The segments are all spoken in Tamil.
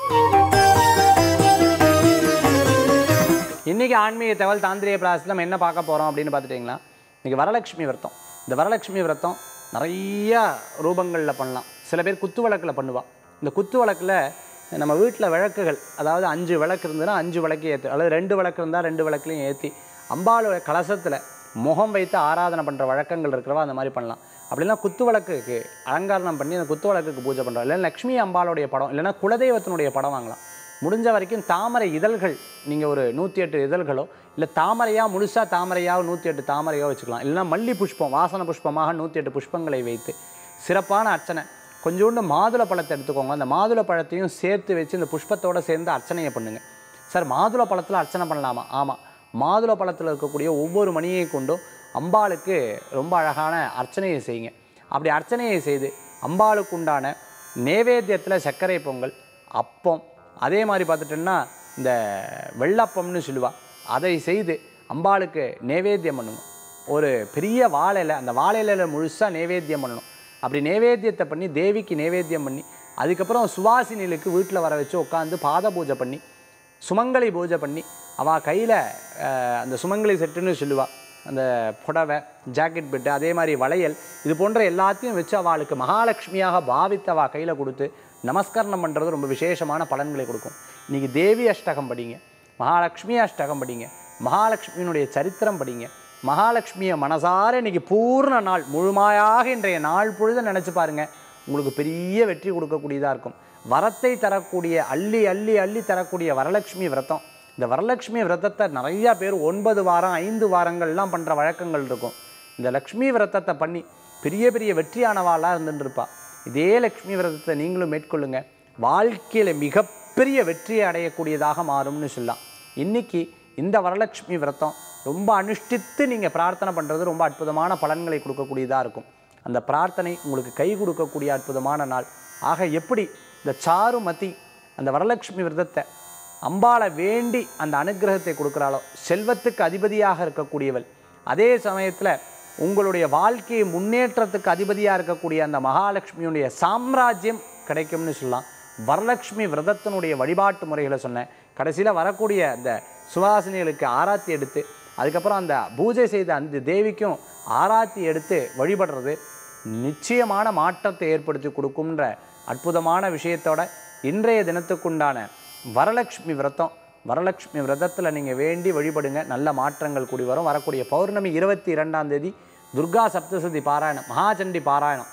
இன்றைக்கி ஆன்மீக தகவல் தாந்திரிய பிராசத்தில் நம்ம என்ன பார்க்க போகிறோம் அப்படின்னு பார்த்துட்டிங்களா இன்றைக்கி வரலட்சுமி விரதம் இந்த வரலட்சுமி விரதம் நிறையா ரூபங்களில் பண்ணலாம் சில பேர் குத்து விளக்கில் பண்ணுவாள் இந்த குத்து விளக்கில் நம்ம வீட்டில் விளக்குகள் அதாவது அஞ்சு விளக்கு இருந்ததுன்னா அஞ்சு விளக்கு ஏற்று அல்லது ரெண்டு விளக்கு இருந்தால் ரெண்டு விளக்குலையும் ஏற்றி அம்பாளோட கலசத்தில் முகம் வைத்து ஆராதனை பண்ணுற வழக்கங்கள் இருக்கிறவா அந்த மாதிரி பண்ணலாம் அப்படின்னா குத்து விளக்குக்கு அலங்காரம் பண்ணி அந்த குத்து விளக்குக்கு பூஜை பண்ணுறோம் இல்லைன்னா லக்ஷ்மி அம்பாளுடைய படம் இல்லைன்னா குலதெய்வத்தினுடைய படம் வாங்கலாம் முடிஞ்ச வரைக்கும் தாமரை இதழ்கள் நீங்கள் ஒரு நூற்றி எட்டு இதழ்களோ இல்லை தாமரையாக முழுசாக தாமரையாக நூற்றி எட்டு தாமரையோ வச்சுக்கலாம் இல்லைன்னா மல்லி புஷ்பம் வாசன புஷ்பமாக நூற்றி எட்டு புஷ்பங்களை வைத்து சிறப்பான அர்ச்சனை கொஞ்சோண்டு மாதுளை பழத்தை எடுத்துக்கோங்க அந்த மாதுளை பழத்தையும் சேர்த்து வச்சு இந்த புஷ்பத்தோடு சேர்ந்து அர்ச்சனையை பண்ணுங்கள் சார் மாதுளை பழத்தில் அர்ச்சனை பண்ணலாமா ஆமாம் மாதுளை பழத்தில் இருக்கக்கூடிய ஒவ்வொரு மணியை கொண்டும் அம்பாளுக்கு ரொம்ப அழகான அர்ச்சனையை செய்யுங்க அப்படி அர்ச்சனையை செய்து அம்பாளுக்கு உண்டான நேவேத்தியத்தில் சர்க்கரை பொங்கல் அப்பம் அதே மாதிரி பார்த்துட்டோன்னா இந்த வெள்ளப்பம்னு சொல்லுவா அதை செய்து அம்பாளுக்கு நேவேத்தியம் பண்ணுங்க ஒரு பெரிய வாழையில அந்த வாழையில முழுசாக நேவேத்தியம் பண்ணணும் அப்படி நேவேத்தியத்தை பண்ணி தேவிக்கு நேவேத்தியம் பண்ணி அதுக்கப்புறம் சுவாசினிகளுக்கு வீட்டில் வர வச்சு உட்காந்து பாத பூஜை பண்ணி சுமங்கலி பூஜை பண்ணி அவள் கையில் அந்த சுமங்கலி செட்டுன்னு சொல்லுவாள் அந்த புடவை ஜாக்கெட் பெட்டு அதே மாதிரி வளையல் இது போன்ற எல்லாத்தையும் வச்சு அவளுக்கு மகாலட்சுமியாக பாவித்து அவள் கையில் கொடுத்து நமஸ்கரணம் பண்ணுறது ரொம்ப விசேஷமான பலன்களை கொடுக்கும் இன்றைக்கி தேவி அஷ்டகம் படிங்க மகாலட்சுமி அஷ்டகம் படிங்க மகாலட்சுமியினுடைய சரித்திரம் படிங்க மகாலட்சுமியை மனசார இன்னைக்கு பூர்ண நாள் முழுமையாக இன்றைய நாள் பொழுது நினச்சி பாருங்க உங்களுக்கு பெரிய வெற்றி கொடுக்கக்கூடியதாக இருக்கும் வரத்தை தரக்கூடிய அள்ளி அள்ளி அள்ளி தரக்கூடிய வரலட்சுமி விரதம் இந்த வரலட்சுமி விரதத்தை நிறையா பேர் ஒன்பது வாரம் ஐந்து வாரங்கள்லாம் பண்ணுற வழக்கங்கள் இருக்கும் இந்த லக்ஷ்மி விரதத்தை பண்ணி பெரிய பெரிய வெற்றியானவாளாக இருந்துட்டு இருப்பா இதே லக்ஷ்மி விரதத்தை நீங்களும் மேற்கொள்ளுங்க வாழ்க்கையில் மிகப்பெரிய வெற்றியை அடையக்கூடியதாக மாறும்னு சொல்லலாம் இன்னைக்கு இந்த வரலட்சுமி விரதம் ரொம்ப அனுஷ்டித்து நீங்கள் பிரார்த்தனை பண்ணுறது ரொம்ப அற்புதமான பலன்களை கொடுக்கக்கூடியதாக இருக்கும் அந்த பிரார்த்தனை உங்களுக்கு கை கொடுக்கக்கூடிய அற்புதமான நாள் ஆக எப்படி இந்த சாருமதி அந்த வரலட்சுமி விரதத்தை அம்பாளை வேண்டி அந்த அனுக்கிரகத்தை கொடுக்குறாளோ செல்வத்துக்கு அதிபதியாக இருக்கக்கூடியவள் அதே சமயத்தில் உங்களுடைய வாழ்க்கையை முன்னேற்றத்துக்கு அதிபதியாக இருக்கக்கூடிய அந்த மகாலட்சுமியுடைய சாம்ராஜ்யம் கிடைக்கும்னு சொல்லலாம் வரலட்சுமி விரதத்தினுடைய வழிபாட்டு முறைகளை சொன்னேன் கடைசியில் வரக்கூடிய அந்த சுவாசினிகளுக்கு ஆராத்தி எடுத்து அதுக்கப்புறம் அந்த பூஜை செய்த அந்த தேவிக்கும் ஆராத்தி எடுத்து வழிபடுறது நிச்சயமான மாற்றத்தை ஏற்படுத்தி கொடுக்கும்ன்ற அற்புதமான விஷயத்தோட இன்றைய தினத்துக்குண்டான வரலட்சுமி விரதம் வரலட்சுமி விரதத்தில் நீங்கள் வேண்டி வழிபடுங்க நல்ல மாற்றங்கள் கூடி வரும் வரக்கூடிய பௌர்ணமி இருபத்தி இரண்டாம் தேதி துர்கா சப்தசதி பாராயணம் மகாச்சண்டி பாராயணம்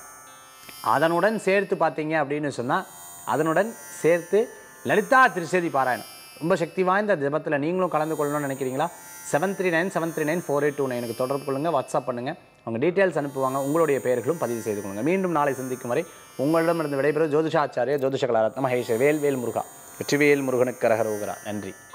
அதனுடன் சேர்த்து பார்த்தீங்க அப்படின்னு சொன்னால் அதனுடன் சேர்த்து லலிதா திரிசதி பாராயணம் ரொம்ப சக்தி வாய்ந்த ஜபத்தில் நீங்களும் கலந்து கொள்ளணும்னு நினைக்கிறீங்களா seven three nine seven three nine four eight two நைனுக்கு தொடர்பு கொள்ளுங்கள் வாட்ஸ்அப் பண்ணுங்கள் அவங்க டீட்டெயில்ஸ் அனுப்புவாங்க உங்களுடைய பெயர்களும் பதிவு செய்து கொள்ளுங்கள் மீண்டும் நாளை சந்திக்கும் வரை உங்களிடமிருந்து விடைபெறும் ஜோதிஷாச்சாரிய ஜோதிஷ கலாரத்ன மகேஷ் வேல் வேல் முருகா வெற்றிவேல் முருகனுக்கு கரகரோகரா நன்றி